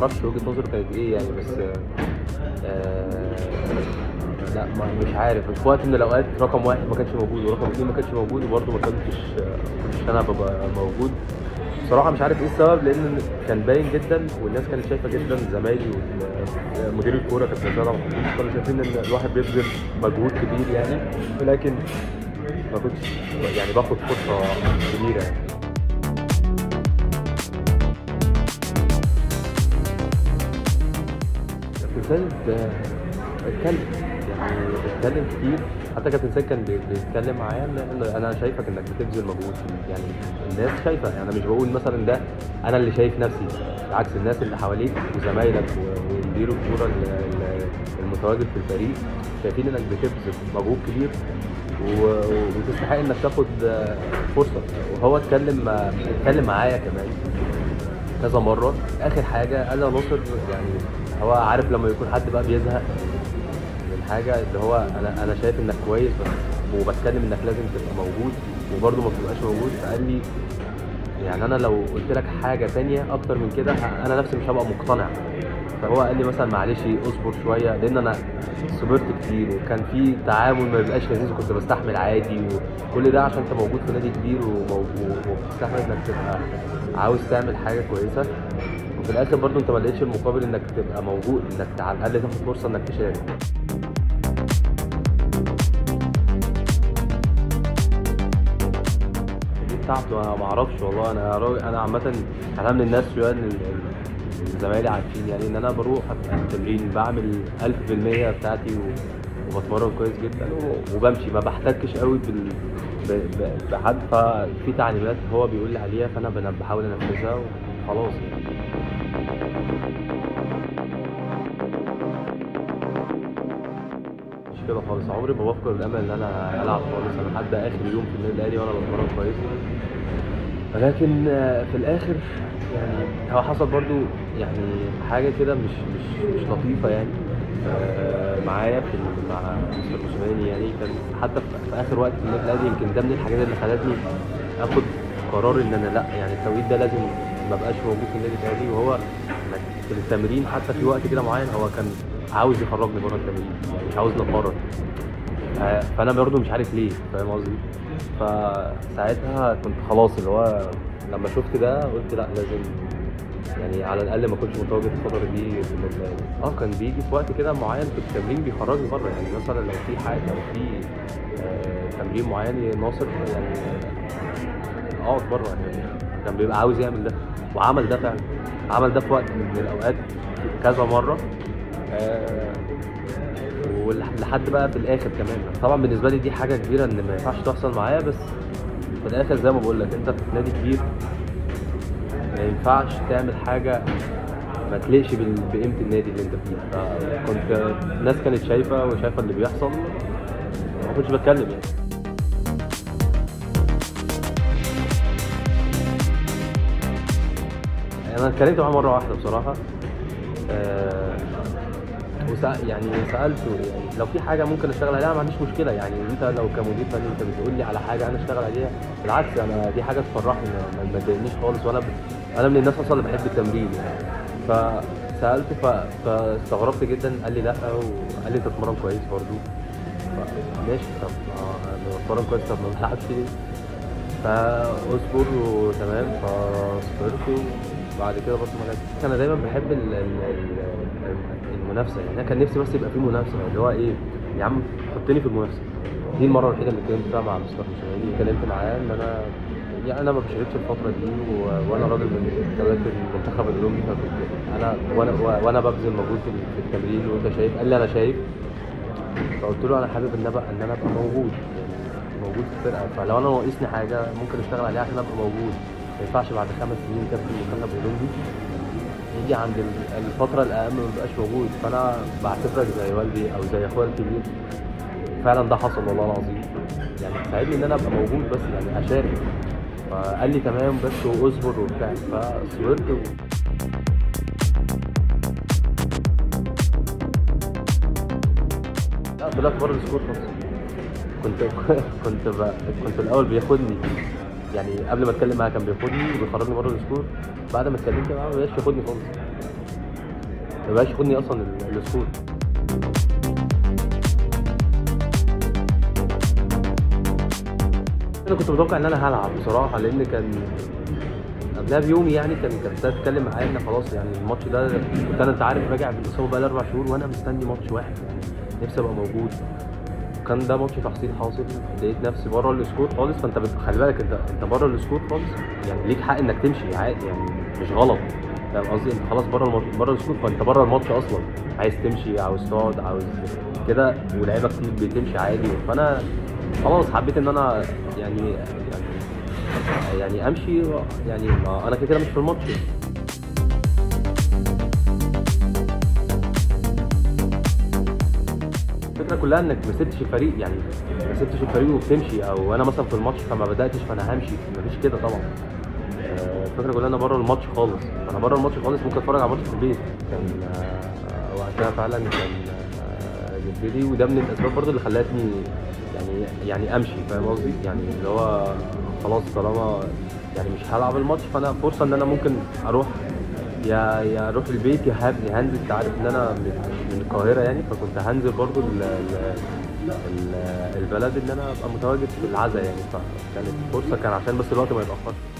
اعرفش وجهه نظره كانت ايه يعني بس آه لا ما مش عارف في وقت من الاوقات رقم واحد ما كانش موجود ورقم اثنين ما كانش موجود وبرده ما كنتش مش انا ببقى موجود بصراحه مش عارف ايه السبب لان كان باين جدا والناس كانت شايفه جدا زمايلي ومدير الكوره كابتن سيد عبد الحفيظ كانوا شايفين ان الواحد بيبذل مجهود كبير يعني ولكن ما كنتش يعني باخد فرصه كبيره يعني كابتن سيد اتكلم يعني اتكلم كتير حتى كابتن سيد كان بي- بيتكلم معايا ان إن انا شايفك انك بتبذل مجهود يعني الناس شايفه يعني انا مش بقول مثلا ده انا اللي شايف نفسي بالعكس الناس اللي حواليك وزمايلك و- ومدير الكوره ال- ال- المتواجد في الفريق شايفين انك بتبذل مجهود كبير و- وتستحق انك تاخد آه، فرصه وهو اتكلم آه، اتكلم معايا كمان كذا مره اخر حاجه قال لي يا ناصر يعني هو عارف لما يكون حد بقى بيزهق من حاجه اللي هو انا انا شايف انك كويس بس وبتكلم انك لازم تبقى موجود وبرده ما بتبقاش موجود فقال لي يعني انا لو قلت لك حاجه تانية اكتر من كده انا نفسي مش هبقى مقتنع فهو قال لي مثلا معلش اصبر شويه لان انا صبرت كتير وكان في تعامل ما بيبقاش لذيذ وكنت بستحمل عادي وكل ده عشان انت موجود في نادي كبير ومو- وبتستحمل انك تبقى عاوز تعمل حاجه كويسه وفي الاخر برضو انت ما لقيتش المقابل انك تبقى موجود انك على الاقل تاخد فرصه انك تشارك دي بتاعته انا ما اعرفش والله انا راجل انا عامه انا من الناس شويه ان ال- ال- زمايلي عارفين يعني ان انا بروح التمرين بعمل 1000% بتاعتي و- وبتمرن كويس جدا و- وبمشي ما بحتكش قوي بال ب- ب- بحد ففي تعليمات هو بيقول لي عليها فانا بن- بحاول انفذها وخلاص يعني. مش كده خالص عمري ما بفقد الامل ان انا العب خالص انا لحد اخر يوم في النادي الاهلي وانا بتمرن كويس ولكن آه، في الاخر يعني هو حصل برضو يعني حاجه كده مش مش مش لطيفه يعني آه، معايا في ال- مع مستر موسيماني يعني كان حتى في في اخر وقت في النادي الاهلي يمكن ده من الحاجات اللي خلتني اخد قرار ان انا لا يعني التوقيت ده لازم ما بقاش موجود في النادي الاهلي وهو إنك في التمرين حتى في وقت كده معين هو كان عاوز يخرجني بره التمرين يعني مش عاوزني اتمرن آه، فانا برضه مش عارف ليه فاهم قصدي فساعتها كنت خلاص اللي هو لما شفت ده قلت لا لازم يعني على الاقل ما كنتش متواجد الفتره دي في النادي الاهلي اه كان بيجي في وقت كده معين في التمرين بيخرجني بره يعني مثلا لو في حاجه لو في آه تمرين معين ناصر يعني اقعد بره يعني كان بيبقى عاوز يعمل ده وعمل ده فعلا عمل ده في وقت من الاوقات كذا مره آه ولحد بقى في الاخر كمان طبعا بالنسبه لي دي حاجه كبيره ان ما ينفعش تحصل معايا بس في الاخر زي ما بقول لك انت في نادي كبير ما ينفعش تعمل حاجه ما تليقش بال- بقيمه النادي اللي انت فيه فكنت الناس كانت شايفه وشايفه اللي بيحصل ما كنتش بتكلم يعني انا اتكلمت معاه مره واحده بصراحه آه وسأ... يعني سالته يعني لو في حاجه ممكن اشتغل عليها ما عنديش مشكله يعني انت لو كمدير فني انت بتقول لي على حاجه انا اشتغل عليها بالعكس انا دي حاجه تفرحني ما- ما تضايقنيش خالص وانا ب... انا من الناس اصلا اللي بحب التمرين يعني فسالته ف... فاستغربت جدا قال لي لا وقال لي انت بتتمرن كويس برضه ف- ماشي طب ما انا بتمرن كويس طب ما بلعبش ليه؟ فاصبر وتمام فصبرت وبعد كده برضه ما لعبتش انا دايما بحب ال ال ال المنافسه يعني انا كان نفسي بس يبقى في منافسه اللي هو ايه يا عم حطني في المنافسه دي المره الوحيده اللي اتكلمت فيها مع مستر موسيماني اتكلمت معاه ان انا يعني انا ما بشاركش الفتره دي و- وانا راجل من كباتن المنتخب الاولمبي فكنت انا وانا وانا ببذل مجهود في في التمرين وانت شايف قال لي انا شايف فقلت له انا حابب ان ابقى ان انا ابقى موجود يعني موجود في الفرقه فلو انا ناقصني حاجه ممكن اشتغل عليها عشان ابقى موجود ما ينفعش بعد خمس سنين كابتن المنتخب الاولمبي يجي عند ال- الفتره الاهم ما يبقاش موجود فانا بعتبرك زي والدي او زي اخويا الكبير فعلا ده حصل والله العظيم يعني ساعدني ان انا ابقى موجود بس يعني اشارك فقال لي تمام بس واصبر وبتاع فصبرت و... لا طلعت بره السكور خالص كنت كنت ب... كنت الاول بياخدني يعني قبل ما اتكلم معاه كان بياخدني وبيخرجني بره السكور بعد ما اتكلمت معاه ما بقاش ياخدني خالص ما بقاش ياخدني اصلا ال- السكور انا كنت متوقع ان انا هلعب بصراحه لان كان قبلها بيوم يعني كان كانت تتكلم معايا ان خلاص يعني الماتش ده كنت انا انت عارف راجع من الاصابه بقى اربع شهور وانا مستني ماتش واحد نفسي ابقى موجود كان ده ماتش تحصيل حاصل لقيت نفسي بره السكور خالص فانت بت- خلي بالك انت انت بره السكور خالص يعني ليك حق انك تمشي عادي يعني مش غلط فاهم قصدي انت خلاص بره الماتش بره السكور فانت بره الماتش اصلا عايز تمشي عاوز تقعد عاوز كده ولاعيبه كتير بتمشي عادي فانا خلاص حبيت ان انا يعني يعني يعني امشي يعني ما انا كده كده مش في الماتش الفكره كلها انك ما سبتش الفريق يعني ما سبتش الفريق وبتمشي او انا مثلا في الماتش فما بداتش فانا همشي مفيش كده طبعا آه، الفكره كلها انا بره الماتش خالص انا بره الماتش خالص ممكن اتفرج على ماتش في البيت كان آه، وقتها فعلا كان آه، جدتي وده من الاسباب برضو اللي خلتني يعني يعني امشي فاهم قصدي يعني اللي هو خلاص طالما يعني مش هلعب الماتش فانا فرصه ان انا ممكن اروح يا يا اروح البيت يا هب- يا هنزل انت عارف ان انا من من القاهره يعني فكنت هنزل برضو ال ال ال البلد ان انا ابقى متواجد في العزا يعني فكانت فرصه كان عشان بس الوقت ما يتاخرش